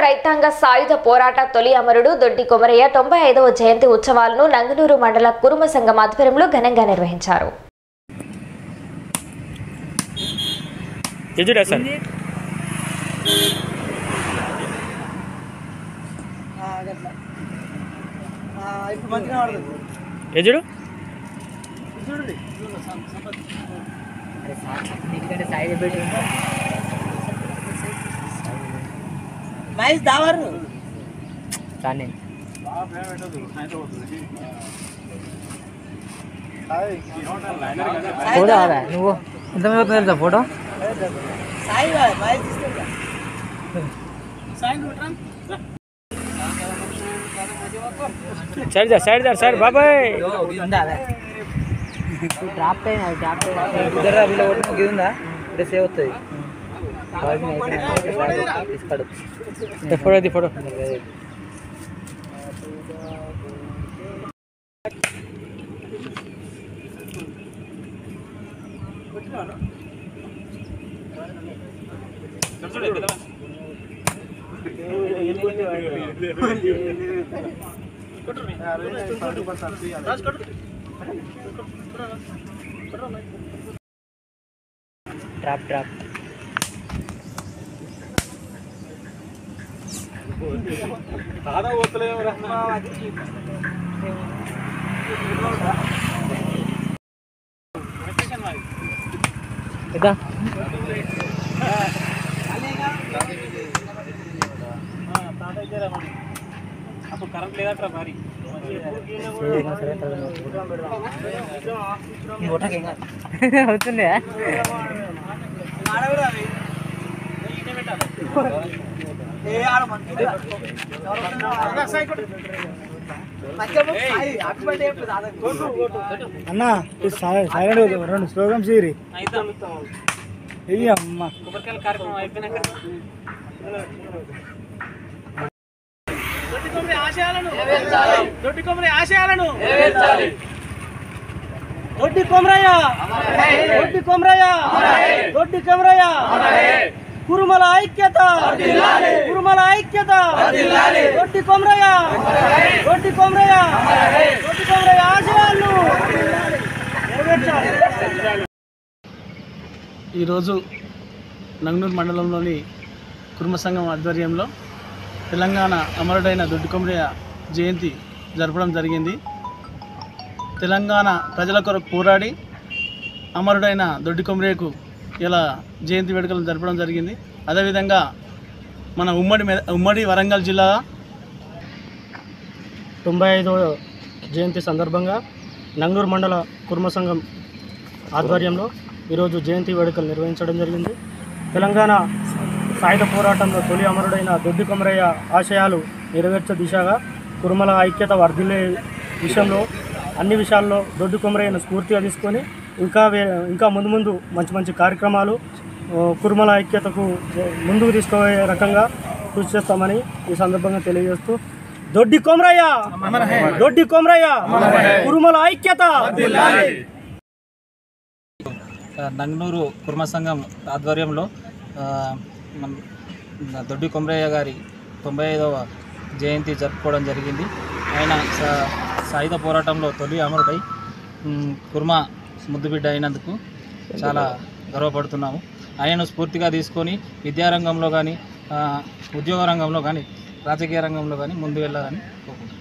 రైతాంగ సాయుధ పోరాట తొలి అమరుడు దొడ్డి కొమరయ్య తొంభై ఐదవ జయంతి ఉత్సవాలను నంగనూరు మండల కురుమ సంఘం ఆధ్వర్యంలో ఘనంగా నిర్వహించారు ఎజుడా సార్ ఇప్పుడు మంచిగా పడుతుంది ఎజుడు చూడండి మహేష్ దావరు ఫోటో ఆవా నువ్వు ఎంత మంది తెలుసా ఫోటో సాయి బాయ్, మహేష్ తీసుకెళ్తా సైడ్ దా సైడ్ దా సైడ్ బాబాయ్ డ్రాప్ అయినా డ్రాప్ అయినా వీళ్ళు ఒకటి ఇది ఉందా అంటే సేవ్ అవుతుంది తీసుకోడు ఫోటో అది ఫోటో డ్రాప్ డ్రాప్ ఇదా అప్పుడు కరెంట్ లేదట్రా మరి అవుతుంది ఏ ఆడ మంచిగా మంచిగా సాయి, happy birthday చెప్పు దాదాపు. అన్న సైలెంట్ రెండు స్లోగన్స్ ఇరి ఇవి అమ్మ కొబ్బరికాయల కార్యక్రమం అయిపోయినాక దొడ్డి కొమ్మరి ఆశయాలను దొడ్డి కొమ్మరి ఆశయాలను దొడ్డి కొమరయ్య దొడ్డి కొమరయ్య దొడ్డి కొమరయ్య కురుమల ఐక్యత కురుమల ఐక్యత దొడ్డి కొమరయ్య దొడ్డి కొమరయ్య దొడ్డి కొమరయ్య ఆశయాలను నెరవేర్చాలి ఈరోజు నంగనూరు మండలంలోని కుర్మ సంఘం ఆధ్వర్యంలో తెలంగాణ అమరుడైన దొడ్డికొమరయ్య జయంతి జరపడం జరిగింది తెలంగాణ ప్రజల కొరకు పోరాడి అమరుడైన దొడ్డికొమరయ్యకు ఇలా జయంతి వేడుకలు జరపడం జరిగింది అదేవిధంగా మన ఉమ్మడి మె- ఉమ్మడి వరంగల్ జిల్లా తొంభై ఐదవ జయంతి సందర్భంగా నంగూరు మండల కుర్మ సంఘం ఆధ్వర్యంలో ఈరోజు జయంతి వేడుకలు నిర్వహించడం జరిగింది తెలంగాణ సాయుధ పోరాటంలో తొలి అమరుడైన దొడ్డి కొమరయ్య ఆశయాలు నెరవేర్చే దిశగా కురుమల ఐక్యత వర్ధిల్లే విషయంలో అన్ని విషయాల్లో దొడ్డి కొమరయ్యను స్ఫూర్తిగా తీసుకొని ఇంకా వే ఇంకా ముందు ముందు మంచి మంచి కార్యక్రమాలు ఆ, కురుమల ఐక్యతకు ముందుకు తీసుకుపోయే రకంగా కృషి చేస్తామని ఈ సందర్భంగా తెలియజేస్తూ దొడ్డి కొమరయ్య దొడ్డి కొమరయ్య కురుమల ఐక్యత నంగనూరు కుర్మ సంఘం ఆధ్వర్యంలో ఆ, మన దొడ్డి కొమరయ్య గారి తొంభై ఐదవ జయంతి జరుపుకోవడం జరిగింది ఆయన సా- సాయుధ పోరాటంలో తొలి అమరుడై మ్, కుర్మ ముద్దుబిడ్డ అయినందుకు చాలా గర్వపడుతున్నాము ఆయనను స్ఫూర్తిగా తీసుకొని విద్యారంగంలో కానీ ఉద్యోగ రంగంలో కానీ రాజకీయ రంగంలో కానీ ముందు వెళ్ళాలని కోరుకుంటున్నాను